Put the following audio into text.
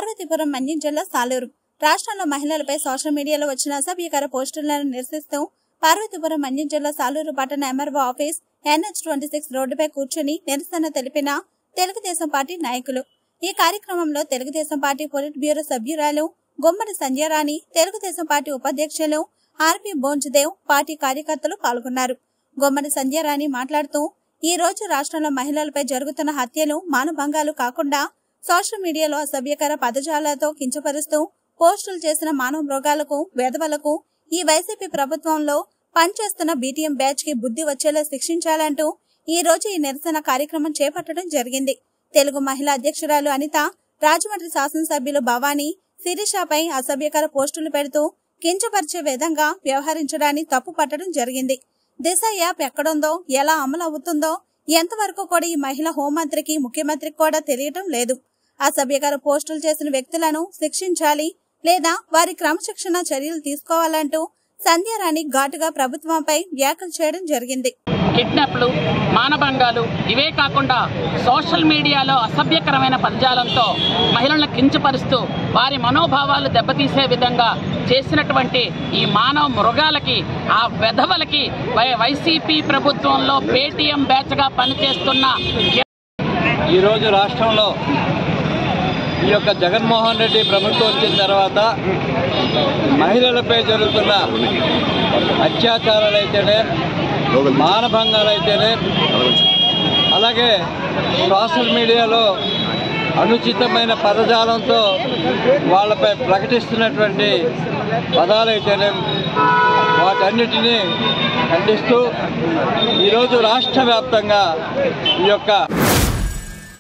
పార్వతీపురం మన్యం జిల్లా సాలూరు రాష్ట్రంలో మహిళలపై సోషల్ మీడియాలో వచ్చిన అసభ్యకర పోస్టులను నిరసిస్తూ పార్వతీపురం మన్యం జిల్లా సాలూరు పట్టణ MRO office NH twenty six రోడ్డుపై కూర్చొని నిరసన తెలిపిన తెలుగుదేశం పార్టీ నాయకులు ఈ కార్యక్రమంలో తెలుగుదేశం పార్టీ పొలిట్ బ్యూరో సభ్యురాలు గుమ్మడి సంధ్యారాణి తెలుగుదేశం పార్టీ ఉపాధ్యక్షులు ఆర్పి బోంజ్దేవ్ పార్టీ కార్యకర్తలు పాల్గొన్నారు గుమ్మడి సంధ్యారాణి మాట్లాడుతూ ఈ రోజు రాష్ట్రంలో మహిళలపై జరుగుతున్న హత్యలు మానభంగాలు కాకుండా సోషల్ మీడియాలో అసభ్యకర పదజాలాలతో కించపరుస్తూ పోస్టులు చేసిన మానవ మృగాలకు వెధవలకు ఈ వైసీపీ ప్రభుత్వంలో పనిచేస్తున్న బీటీఎం బ్యాచ్ కి బుద్ధి వచ్చేలా శిక్షించాలంటూ ఈ రోజు ఈ నిరసన కార్యక్రమం చేపట్టడం జరిగింది తెలుగు మహిళా అధ్యక్షురాలు అనిత రాజమండ్రి శాసనసభ్యులు భవానీ శిరీషపై అసభ్యకర పోస్టులు పెడుతూ కించపరిచే విధంగా వ్యవహరించడాన్ని తప్పు పట్టడం జరిగింది దిశ యాప్ ఎక్కడుందో ఎలా అమలు అవుతుందో ఎంతవరకు కూడా ఈ మహిళ హోంమంత్రికి ముఖ్యమంత్రికి కూడా తెలియటం లేదు అసభ్యకర పోస్టులు చేసిన వ్యక్తులను శిక్షించాలి లేదా వారి క్రమశిక్షణ చర్యలు తీసుకోవాలంటూ సంధ్యారాణి ఘాటుగా ప్రభుత్వంపై వ్యాఖ్యలు చేయడం జరిగింది కిడ్నాప్లు మానభంగాలు ఇవే కాకుండా సోషల్ మీడియాలో అసభ్యకరమైన పదజాలంతో మహిళలను కించపరుస్తూ వారి మనోభావాలు దెబ్బతీసే విధంగా చేసినటువంటి ఈ మానవ మృగాలకి ఆ వెధవలకి వై- వైసీపీ ప్రభుత్వంలో పేటీఎం బ్యాచ్గా పనిచేస్తున్న ఈరోజు రాష్ట్రంలో ఈ యొక్క జగన్మోహన్ రెడ్డి ప్రభుత్వం వచ్చిన తర్వాత మహిళలపై జరుగుతున్న అత్యాచారాలు అయితేనే మానభంగాలు అయితేనే అలాగే సోషల్ మీడియాలో అనుచితమైన పదజాలంతో వాళ్ళపై ప్రకటిస్తున్నటువంటి పదాలైతేనే వాటన్నిటినీ ఖండిస్తూ ఈరోజు రాష్ట్ర వ్యాప్తంగా ఈ యొక్క